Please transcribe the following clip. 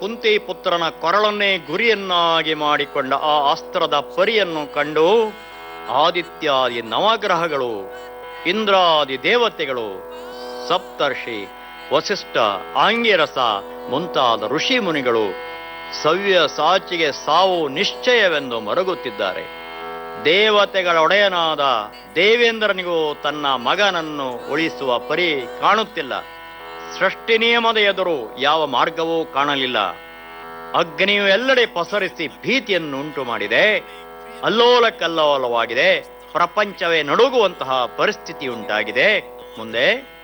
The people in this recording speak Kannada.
ಕುಂತಿ ಪುತ್ರನ ಕೊರಳನ್ನೇ ಗುರಿಯನ್ನಾಗಿ ಮಾಡಿಕೊಂಡ ಆ ಅಸ್ತ್ರದ ಪರಿಯನ್ನು ಕಂಡು ಆದಿತ್ಯಾದಿ ನವಗ್ರಹಗಳು ಇಂದ್ರಾದಿ ದೇವತೆಗಳು ಸಪ್ತರ್ಷಿ ವಸಿಷ್ಠ ಆಂಗಿರಸ ಮುಂತಾದ ಋಷಿ ಮುನಿಗಳು ಸವ್ಯ ಸಾಚಿಗೆ ಸಾವು ನಿಶ್ಚಯವೆಂದು ಮರುಗುತ್ತಿದ್ದಾರೆ ದೇವತೆಗಳ ಒಡೆಯನಾದ ದೇವೇಂದ್ರನಿಗೂ ತನ್ನ ಮಗನನ್ನು ಉಳಿಸುವ ಪರಿ ಕಾಣುತ್ತಿಲ್ಲ ಸೃಷ್ಟಿ ನಿಯಮದ ಎದುರು ಯಾವ ಮಾರ್ಗವೂ ಕಾಣಲಿಲ್ಲ ಅಗ್ನಿಯು ಎಲ್ಲೆಡೆ ಪಸರಿಸಿ ಭೀತಿಯನ್ನು ಉಂಟು ಮಾಡಿದೆ ಅಲ್ಲೋಲ ಕಲ್ಲೋಲವಾಗಿದೆ ಪ್ರಪಂಚವೇ ನಡುಗುವಂತಹ ಪರಿಸ್ಥಿತಿ ಉಂಟಾಗಿದೆ ಮುಂದೆ